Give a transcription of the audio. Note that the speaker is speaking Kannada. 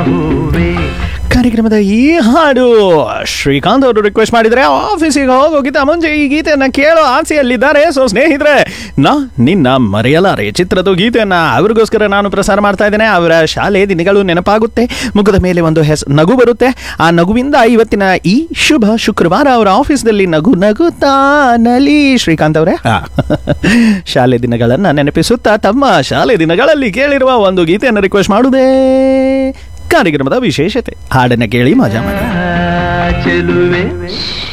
ಹೂವೇ ಕಾರ್ಯಕ್ರಮದ ಈ ಹಾಡು ಶ್ರೀಕಾಂತ್ ಅವರು ರಿಕ್ವೆಸ್ಟ್ ಮಾಡಿದ್ರೆ ಆಫೀಸಿಗೆ ಹೋಗೋಗಿಂತ ಮುಂಚೆ ಈ ಗೀತೆಯನ್ನ ಕೇಳೋ ಆಸೆಯಲ್ಲಿದ್ದಾರೆ ಸೊ ಸ್ನೇಹಿತರೆ ನಾ ನಿನ್ನ ಮರೆಯಲಾರೆ ಚಿತ್ರದ ಗೀತೆಯನ್ನ ಅವ್ರಿಗೋಸ್ಕರ ನಾನು ಪ್ರಸಾರ ಮಾಡ್ತಾ ಇದ್ದೇನೆ ಅವರ ಶಾಲೆ ದಿನಗಳು ನೆನಪಾಗುತ್ತೆ ಮುಖದ ಮೇಲೆ ಒಂದು ಹೆಸ್ ನಗು ಬರುತ್ತೆ ಆ ನಗುವಿಂದ ಇವತ್ತಿನ ಈ ಶುಭ ಶುಕ್ರವಾರ ಅವರ ಆಫೀಸ್ನಲ್ಲಿ ನಗು ನಗುತ್ತಾ ನಲಿ ಶ್ರೀಕಾಂತ್ ಅವರೇ ಹಾ. ಶಾಲೆ ದಿನಗಳನ್ನ ನೆನಪಿಸುತ್ತಾ ತಮ್ಮ ಶಾಲೆ ದಿನಗಳಲ್ಲಿ ಕೇಳಿರುವ ಒಂದು ಗೀತೆಯನ್ನು ರಿಕ್ವೆಸ್ಟ್ ಮಾಡುವುದೇ ಕಾರ್ಯಕ್ರಮದ ವಿಶೇಷತೆ ಹಾಡನ್ನ ಕೇಳಿ ಮಜಾ ಮಾಡಿ ಚೆಲುವೆ